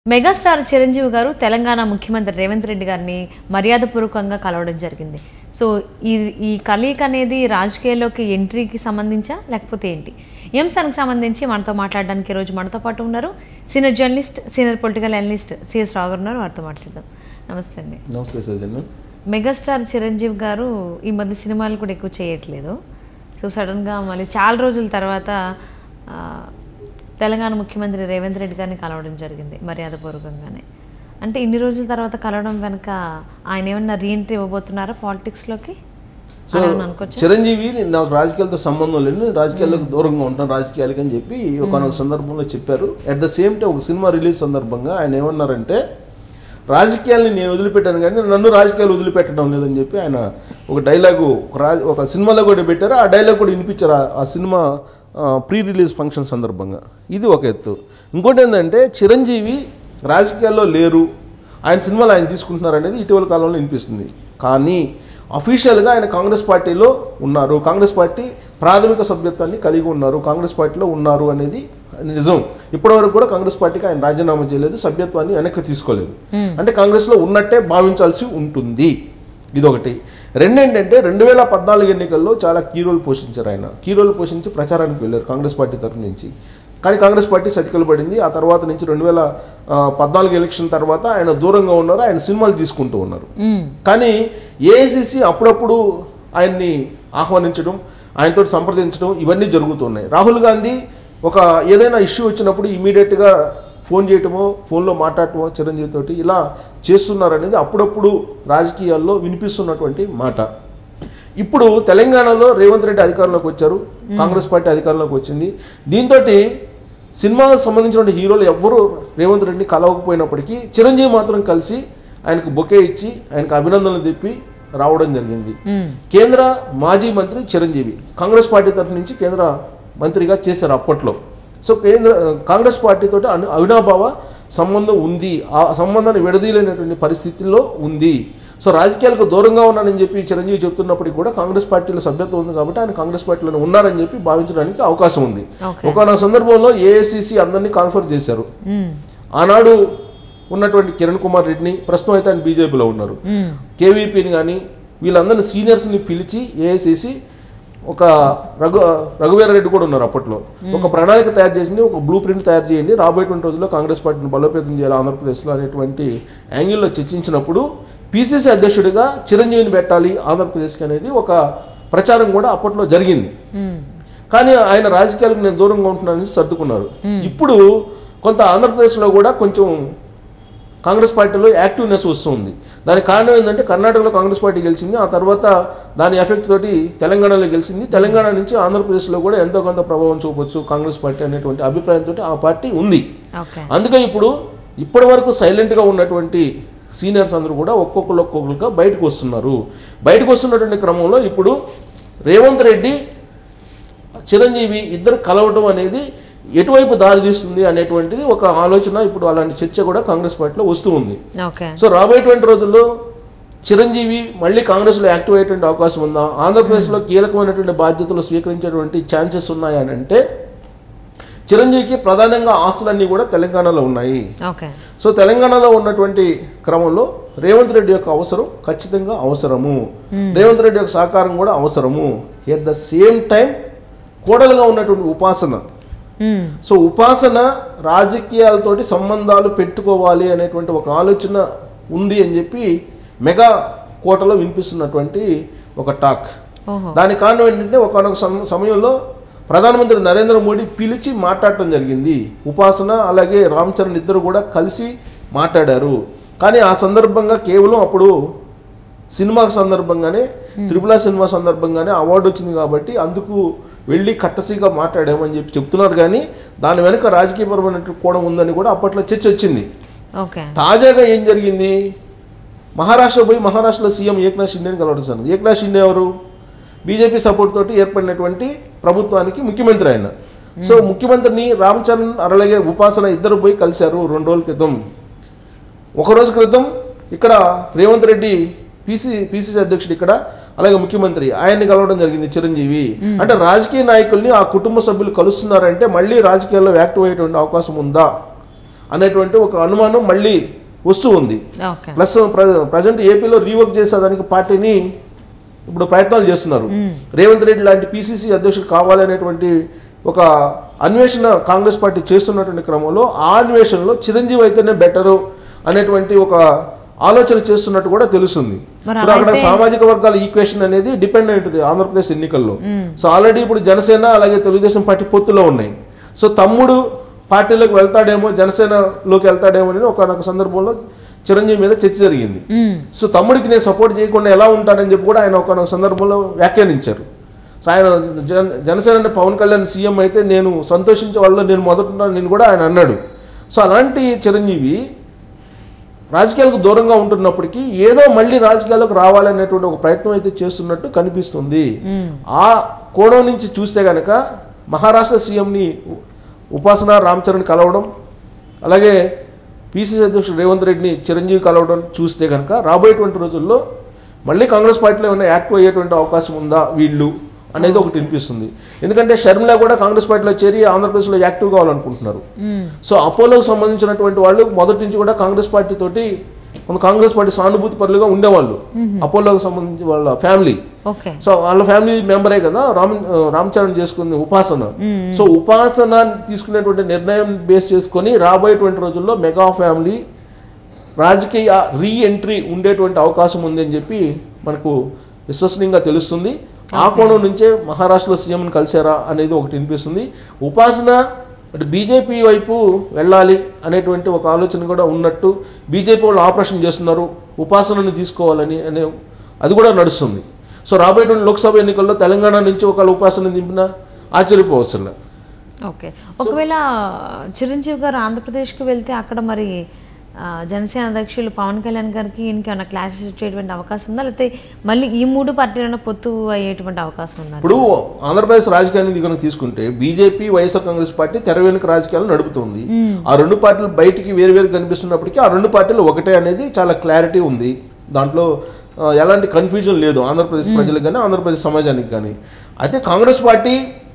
Megastar Chiranjeevi గారు తెలంగాణ ముఖ్యమంత్రి రేవంత్ రెడ్డి గారిని మర్యాదపూర్వకంగా కలవడం జరిగింది సో ఈ ఈ కలయిక అనేది రాజకీయాల్లోకి ఎంట్రీకి సంబంధించా లేకపోతే ఏంటి ఈ అంశానికి సంబంధించి మనతో మాట్లాడడానికి ఈరోజు మనతో పాటు ఉన్నారు senior journalist senior political analyst CS Rao గారు ఉన్నారు వారితో మాట్లాడదాం నమస్తే అండి నమస్తే సౌజన్య మెగాస్టార్ చిరంజీవి గారు ఈ మధ్య సినిమాలు కూడా ఎక్కువ చేయట్లేదు సో సడన్గా మళ్ళీ చాలా రోజుల తర్వాత ఆ, తెలంగాణ ముఖ్యమంత్రి రేవంత్ రెడ్డి గారిని కలవడం జరిగింది మర్యాదపూర్వకంగానే అంటే ఇన్ని రోజుల తర్వాత కలవడం వెనక ఆయన ఏమన్నా రీఎంట్రీ ఇవ్వబోతున్నారా పాలిటిక్స్లోకి సో అనుకోవచ్చు చిరంజీవి నాకు రాజకీయాలతో సంబంధం లేదు నేను రాజకీయాలకు దూరంగా ఉంటాను రాజకీయాలకి అని చెప్పి ఒకనొక సందర్భంలో చెప్పారు అట్ ద సేమ్ టైం ఒక సినిమా రిలీజ్ సందర్భంగా ఆయన ఏమన్నారంటే రాజకీయాల్ని నేను వదిలిపెట్టాను కానీ నన్ను రాజకీయాలు వదిలిపెట్టడం లేదని చెప్పి ఆయన ఒక డైలాగు ఒక రాజ ఒక సినిమాలో కూడా పెట్టారు ఆ డైలాగ్ కూడా వినిపించారు ఆ- ఆ సినిమా ప్రీ రిలీజ్ ఫంక్షన్ సందర్భంగా ఇది ఒక ఎత్తు ఇంకోటి ఏంటంటే చిరంజీవి రాజకీయాల్లో లేరు ఆయన సినిమాలు ఆయన తీసుకుంటున్నారు అనేది ఇటీవల కాలంలో వినిపిస్తుంది కానీ అఫీషియల్గా ఆయన కాంగ్రెస్ పార్టీలో ఉన్నారు కాంగ్రెస్ పార్టీ ప్రాథమిక సభ్యత్వాన్ని కలిగి ఉన్నారు కాంగ్రెస్ పార్టీలో ఉన్నారు అనేది నిజం ఇప్పటివరకు కూడా కాంగ్రెస్ పార్టీకి ఆయన రాజీనామా చేయలేదు సభ్యత్వాన్ని వెనక్కి తీసుకోలేదు అంటే కాంగ్రెస్లో ఉన్నట్టే భావించాల్సి ఉంటుంది ఇదొకటి రెండేంటంటే రెండు వేల పద్నాలుగు ఎన్నికల్లో చాలా కీ రోల్ పోషించారు ఆయన కీ రోల్ పోషించి ప్రచారానికి వెళ్ళారు కాంగ్రెస్ పార్టీ తరఫు నుంచి కానీ కాంగ్రెస్ పార్టీ సతికలు పడింది ఆ తర్వాత నుంచి రెండు వేల ఆ, పద్నాలుగు ఎలక్షన్ తర్వాత ఆయన దూరంగా ఉన్నారు ఆయన సినిమాలు తీసుకుంటూ ఉన్నారు మ్మ్. కానీ ఏఐసిసి అప్పుడప్పుడు ఆయన్ని ఆహ్వానించడం ఆయనతో సంప్రదించడం ఇవన్నీ జరుగుతున్నాయి రాహుల్ గాంధీ ఒక ఏదైనా ఇష్యూ వచ్చినప్పుడు ఇమీడియట్గా ఫోన్ చేయటమో ఫోన్లో మాట్లాడటమో చిరంజీవి తోటి ఇలా చేస్తున్నారనేది అప్పుడప్పుడు రాజకీయాల్లో వినిపిస్తున్నటువంటి మాట ఇప్పుడు తెలంగాణలో రేవంత్ రెడ్డి అధికారంలోకి వచ్చారు కాంగ్రెస్ పార్టీ అధికారంలోకి వచ్చింది దీంతో సినిమాకు సంబంధించిన హీరోలు ఎవ్వరూ రేవంత్ రెడ్డిని కలవకపోయినప్పటికీ చిరంజీవి మాత్రం కలిసి ఆయనకు బొకే ఇచ్చి ఆయనకు అభినందనలు తెప్పి రావడం జరిగింది మ్మ్. కేంద్ర మాజీ మంత్రి చిరంజీవి కాంగ్రెస్ పార్టీ తరఫు నుంచి కేంద్ర మంత్రిగా చేశారు అప్పట్లో సో కేంద్ర కాంగ్రెస్ పార్టీతో అను అవినాభావ సంబంధం ఉంది ఆ సంబంధాన్ని విడదీయలేనటువంటి పరిస్థితుల్లో ఉంది సో రాజకీయాలకు దూరంగా ఉన్నానని చెప్పి చిరంజీవి చెప్తున్నప్పటికీ కూడా కాంగ్రెస్ పార్టీలో సభ్యత్వం ఉంది కాబట్టి ఆయన కాంగ్రెస్ పార్టీలో ఉన్నారని చెప్పి భావించడానికి అవకాశం ఉంది ఓకే ఒకనొక సందర్భంలో ఏఐసిసి అందరినీ కాన్ఫర్ చేశారు మ్మ్. ఆనాడు ఉన్నటువంటి కిరణ్ కుమార్ రెడ్డిని ప్రస్తుతం అయితే ఆయన బీజేపీలో ఉన్నారు మ్మ్. కేవీపీని కానీ వీళ్ళందరినీ సీనియర్స్ని పిలిచి ఏఐసిసి ఒక రఘు రఘువీరారెడ్డి కూడా ఉన్నారు అప్పట్లో ఒక ప్రణాళిక తయారు చేసింది ఒక బ్లూ ప్రింట్ తయారు చేయండి రాబోయేటువంటి రోజుల్లో కాంగ్రెస్ పార్టీని బలోపేతం చేయాలి ఆంధ్రప్రదేశ్లో అనేటువంటి యాంగిల్లో చర్చించినప్పుడు పిసిసి అధ్యక్షుడిగా చిరంజీవిని పెట్టాలి ఆంధ్రప్రదేశ్కి అనేది ఒక ప్రచారం కూడా అప్పట్లో జరిగింది మ్మ్. కానీ ఆయన రాజకీయాలకు నేను దూరంగా ఉంటున్నానని సర్దుకున్నారు ఇప్పుడు కొంత ఆంధ్రప్రదేశ్లో కూడా కొంచెం కాంగ్రెస్ పార్టీలో యాక్టివ్నెస్ వస్తుంది దానికి కారణం ఏంటంటే కర్ణాటకలో కాంగ్రెస్ పార్టీ గెలిచింది ఆ తర్వాత దాని ఎఫెక్ట్ తోటి తెలంగాణలో గెలిచింది తెలంగాణ నుంచి ఆంధ్రప్రదేశ్లో కూడా ఎంతో కొంత ప్రభావం చూపొచ్చు కాంగ్రెస్ పార్టీ అనేటువంటి అభిప్రాయంతో ఆ పార్టీ ఉంది ఓకే అందుకే ఇప్పుడు ఇప్పటి వరకు సైలెంట్గా ఉన్నటువంటి సీనియర్స్ అందరూ కూడా ఒక్కొక్కరు ఒక్కొక్కరుగా బయటకు వస్తున్నారు బయటకు వస్తున్నటువంటి క్రమంలో ఇప్పుడు రేవంత్ రెడ్డి చిరంజీవి ఇద్దరు కలవటం అనేది ఎటువైపు దారి తీస్తుంది అనేటువంటిది ఒక ఆలోచన ఇప్పుడు అలాంటి చర్చ కూడా కాంగ్రెస్ పార్టీలో వస్తూ ఉంది ఓకే సో రాబోయేటువంటి రోజుల్లో చిరంజీవి మళ్ళీ కాంగ్రెస్లో యాక్టివ్ అయ్యేటువంటి అవకాశం ఉందా ఆంధ్రప్రదేశ్లో కీలకమైనటువంటి బాధ్యతలు స్వీకరించేటువంటి ఛాన్సెస్ ఉన్నాయని అంటే చిరంజీవికి ప్రధానంగా ఆస్తులన్నీ కూడా తెలంగాణలో ఉన్నాయి ఓకే సో తెలంగాణలో ఉన్నటువంటి క్రమంలో రేవంత్ రెడ్డి యొక్క అవసరం ఖచ్చితంగా అవసరము రేవంత్ రెడ్డి యొక్క సహకారం కూడా అవసరము ఎట్ ద సేమ్ టైం కోడలుగా ఉన్నటువంటి ఉపాసన మ్మ్. సో ఉపాసన రాజకీయాలతోటి సంబంధాలు పెట్టుకోవాలి అనేటువంటి ఒక ఆలోచన ఉంది అని చెప్పి మెగా కోటలో వినిపిస్తున్నటువంటి ఒక టాక్ ఓహో దానికి కారణం ఏంటంటే ఒకనొక సమ- సమయంలో ప్రధానమంత్రి నరేంద్ర మోడీ పిలిచి మాట్లాడటం జరిగింది ఉపాసన అలాగే రామ్ చరణ్ ఇద్దరు కూడా కలిసి మాట్లాడారు కానీ ఆ సందర్భంగా కేవలం అప్పుడు సినిమా సందర్భంగానే త్రిపుల సినిమా సందర్భంగానే అవార్డు వచ్చింది కాబట్టి అందుకు వెళ్ళి కట్టసీగా మాట్లాడామని చెప్పి చెప్తున్నారు కానీ దాని వెనుక రాజకీయపరమైన కోణం ఉందని కూడా అప్పట్లో చర్చ వచ్చింది ఓకే తాజాగా ఏం జరిగింది మహారాష్ట్ర పోయి మహారాష్ట్రలో సీఎం ఏక్నాథ్ షిండేని కలవడం జరిగింది ఏక్నాథ్ షిండే ఎవరు బీజేపీ సపోర్ట్ తోటి ఏర్పడినటువంటి ప్రభుత్వానికి ముఖ్యమంత్రి ఆయన సో ముఖ్యమంత్రిని రామ్ చరణ్ అలాగే ఉపాసన ఇద్దరు పోయి కలిశారు రెండు రోజుల క్రితం ఒక రోజు క్రితం ఇక్కడ రేవంత్ రెడ్డి పీసీ పీసీసీ అధ్యక్షుడు ఇక్కడ అలాగే ముఖ్యమంత్రి ఆయన్ని కలవడం జరిగింది చిరంజీవి అంటే రాజకీయ నాయకుల్ని ఆ కుటుంబ సభ్యులు కలుస్తున్నారంటే మళ్ళీ రాజకీయాల్లో యాక్టివ్ అయ్యేటువంటి అవకాశం ఉందా అనేటువంటి ఒక అనుమానం మళ్ళీ వస్తూ ఉంది ఓకే ప్లస్ ప్రజెంట్ ఏపీలో రీవర్క్ చేసేదానికి పార్టీని ఇప్పుడు ప్రయత్నాలు చేస్తున్నారు రేవంత్ రెడ్డి లాంటి పిసిసి అధ్యక్షుడు కావాలనేటువంటి ఒక అన్వేషణ కాంగ్రెస్ పార్టీ చేస్తున్నటువంటి క్రమంలో ఆ అన్వేషణలో చిరంజీవి అయితేనే బెటరు అనేటువంటి ఒక ఆలోచన చేస్తున్నట్టు కూడా తెలుస్తుంది మరి ఇప్పుడు అక్కడ అలాగే- సామాజిక వర్గాల ఈక్వేషన్ అనేది డిపెండ్ అయి ఉంటుంది ఆంధ్రప్రదేశ్ ఎన్నికల్లో సో ఆల్రెడీ ఇప్పుడు జనసేన అలాగే తెలుగుదేశం పార్టీ పొత్తులో ఉన్నాయి సో తమ్ముడు పార్టీలోకి వెళ్తాడేమో జనసేనలోకి వెళ్తాడేమో అని ఒక సందర్భంలో చిరంజీవి మీద చర్చ జరిగింది మ్మ్. సో తమ్ముడికి నేను సపోర్ట్ చేయకుండా ఎలా ఉంటానని చెప్పి కూడా ఆయన ఒక సందర్భంలో వ్యాఖ్యానించారు సో ఆయన జన జనసేన అంటే పవన్ కళ్యాణ్ సీఎం అయితే నేను సంతోషించే వాళ్ళు నేను మొదట నేను కూడా ఆయన అన్నాడు సో అలాంటి చిరంజీవి రాజకీయాలకు దూరంగా ఉంటున్నప్పటికీ ఏదో మళ్ళీ రాజకీయాలకు రావాలనేటువంటి ఒక ప్రయత్నం అయితే చేస్తున్నట్టు కనిపిస్తుంది ఆ కోణం నుంచి చూస్తే కనుక మహారాష్ట్ర సీఎంని ఉపాసన రామ్ చరణ్ కలవడం అలాగే పిసిసి అధ్యక్షుడు రేవంత్ రెడ్డిని చిరంజీవి కలవడం చూస్తే కనుక రాబోయేటువంటి రోజుల్లో మళ్ళీ కాంగ్రెస్ పార్టీలో ఏమైనా యాక్టివ్ అయ్యేటువంటి అవకాశం ఉందా వీళ్ళు అనేది ఒకటి వినిపిస్తుంది ఎందుకంటే షర్మిల కూడా కాంగ్రెస్ పార్టీలో చేరి ఆంధ్రప్రదేశ్లో యాక్టివ్ కావాలనుకుంటున్నారు మ్మ్. సో అపోలోకి సంబంధించినటువంటి వాళ్ళు మొదటి నుంచి కూడా కాంగ్రెస్ పార్టీ తోటి కొంత కాంగ్రెస్ పార్టీ సానుభూతి పరులుగా ఉండేవాళ్ళు అపోలోకి సంబంధించి వాళ్ళ ఫ్యామిలీ ఓకే సో వాళ్ళ ఫ్యామిలీ మెంబరే కదా రామ్ రామ్ చరణ్ చేసుకుంది ఉపాసన సో ఉపాసన తీసుకునేటువంటి నిర్ణయం బేస్ చేసుకొని రాబోయేటువంటి రోజుల్లో మెగా ఫ్యామిలీ రాజకీయ రీ ఎంట్రీ ఉండేటువంటి అవకాశం ఉంది అని చెప్పి మనకు విశ్వసనీయంగా తెలుస్తుంది ఆ కోణం నుంచే మహారాష్ట్రలో సీఎంని కలిశారా అనేది ఒకటి వినిపిస్తుంది ఉపాసన అటు బీజేపీ వైపు వెళ్ళాలి అనేటువంటి ఒక ఆలోచన కూడా ఉన్నట్టు బీజేపీ వాళ్ళు ఆపరేషన్ చేస్తున్నారు ఉపాసనని తీసుకోవాలని అనే అది కూడా నడుస్తుంది సో రాబోయేటువంటి లోక్సభ ఎన్నికల్లో తెలంగాణ నుంచి ఒకళ్ళు ఉపాసన దింపినా ఆశ్చర్యపోవచ్చులే ఓకే ఒకవేళ చిరంజీవి గారు ఆంధ్రప్రదేశ్కి వెళ్తే అక్కడ మరి ఆ, జనసేన అధ్యక్షులు పవన్ కళ్యాణ్ గారికి ఈయనకి ఏమైనా క్లాషెస్ వచ్చేటువంటి అవకాశం ఉందా లేకపోతే మళ్ళీ ఈ మూడు పార్టీలను పొత్తు అయ్యేటువంటి అవకాశం ఉందా ఇప్పుడు ఆంధ్రప్రదేశ్ రాజకీయాన్ని కనుక తీసుకుంటే బీజేపీ వైఎస్ఆర్ కాంగ్రెస్ పార్టీ తెర వెనుక రాజకీయాలు నడుపుతుంది ఆ రెండు పార్టీలు బయటికి వేరు వేరు కనిపిస్తున్నప్పటికీ ఆ రెండు పార్టీలు ఒకటే అనేది చాలా క్లారిటీ ఉంది దాంట్లో ఆ, ఎలాంటి కన్ఫ్యూజన్ లేదు ఆంధ్రప్రదేశ్ ప్రజలకు కానీ ఆంధ్రప్రదేశ్ సమాజానికి కానీ అయితే కాంగ్రెస్ పార్టీ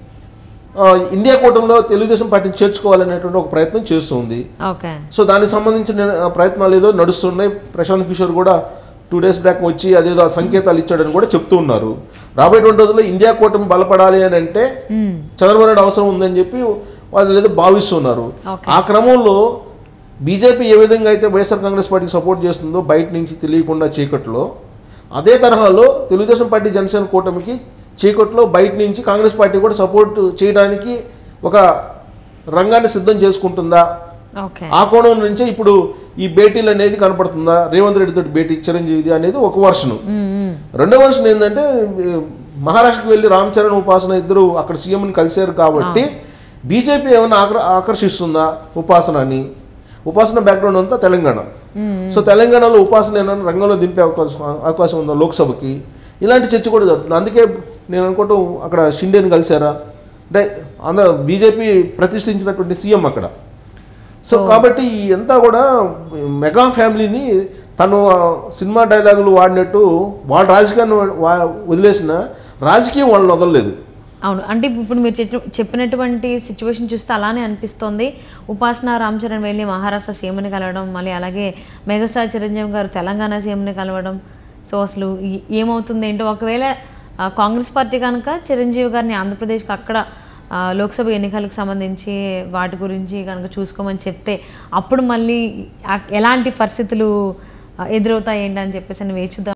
ఆ, ఇండియా కూటమిలో తెలుగుదేశం పార్టీని చేర్చుకోవాలనేటువంటి ఒక ప్రయత్నం చేస్తుంది ఓకే సో దానికి సంబంధించిన ఆ, ప్రయత్నాలు ఏదో నడుస్తున్నాయి ప్రశాంత్ కిషోర్ కూడా టూ డేస్ బ్యాక్ వచ్చి అదేదో ఆ సంకేతాలు ఇచ్చాడని కూడా చెప్తూ ఉన్నారు రాబోయేటువంటి రోజుల్లో ఇండియా కూటమి బలపడాలి అని అంటే మ్మ్. చంద్రబాబు నాయుడు అవసరం ఉందని చెప్పి వాళ్ళు ఏదో భావిస్తున్నారు Okay. ఆ క్రమంలో బీజేపీ ఏ విధంగా అయితే వైఎస్ఆర్ కాంగ్రెస్ పార్టీకి సపోర్ట్ చేస్తుందో బయట నుంచి తెలియకుండా చీకట్లో అదే తరహాలో తెలుగుదేశం పార్టీ జనసేన కూటమికి చీకట్లో బయట నుంచి కాంగ్రెస్ పార్టీ కూడా సపోర్ట్ చేయడానికి ఒక రంగాన్ని సిద్ధం చేసుకుంటుందా ఓకే ఆ కోణం నుంచే ఇప్పుడు ఈ భేటీలు అనేది కనపడుతుందా రేవంత్ రెడ్డితో భేటీ చిరంజీవిది అనేది ఒక వర్షను మ్మ్, మ్మ్. రెండో వర్షన్ ఏంటంటే ఈ మహారాష్ట్రకి వెళ్ళి రామ్ చరణ్ ఉపాసన ఇద్దరు అక్కడ సీఎంని కలిశారు కాబట్టి బీజేపీ ఏమైనా ఆకర్ ఆకర్షిస్తుందా ఉపాసనని ఉపాసన బ్యాక్గ్రౌండ్ అంతా తెలంగాణ సో తెలంగాణలో ఉపాసన ఏమైనా రంగంలో దింపే అవకాశం అవకాశం ఉందా లోక్సభకి ఇలాంటి చర్చ కూడా జరుగుతుంది అందుకే నేను అనుకుంటూ అక్కడ షిండేని కలిశారా అంటే ఆంధ్ర బీజేపీ ప్రతిష్ఠించినటువంటి సీఎం అక్కడ సో కాబట్టి ఈ అంతా కూడా మెగా ఫ్యామిలీని తను ఆ సినిమా డైలాగులు వాడినట్టు వాళ్ళ రాజకీయాన్ని వా- వదిలేసిన రాజకీయం వాళ్ళని వదలలేదు అవును అంటే ఇప్పుడు మీరు చెప్పిన- చెప్పినటువంటి సిచ్యువేషన్ చూస్తే అలానే అనిపిస్తోంది ఉపాసన రామ్ చరణ్ వెళ్ళి మహారాష్ట్ర సీఎంని కలవడం మళ్ళీ అలాగే మెగాస్టార్ చిరంజీవి గారు తెలంగాణ సీఎంని కలవడం సో అసలు ఈ- ఏమవుతుంది ఏంటో ఒకవేళ ఆ, కాంగ్రెస్ పార్టీ కనుక చిరంజీవి గారిని ఆంధ్రప్రదేశ్కి అక్కడ ఆ, లోక్సభ ఎన్నికలకు సంబంధించి వాటి గురించి కనుక చూసుకోమని చెప్తే అప్పుడు మళ్ళీ ఆ- ఎలాంటి పరిస్థితులు ఆ, ఎదురవుతాయి ఏంటని చెప్పేసి అని వేచి చూద్దాం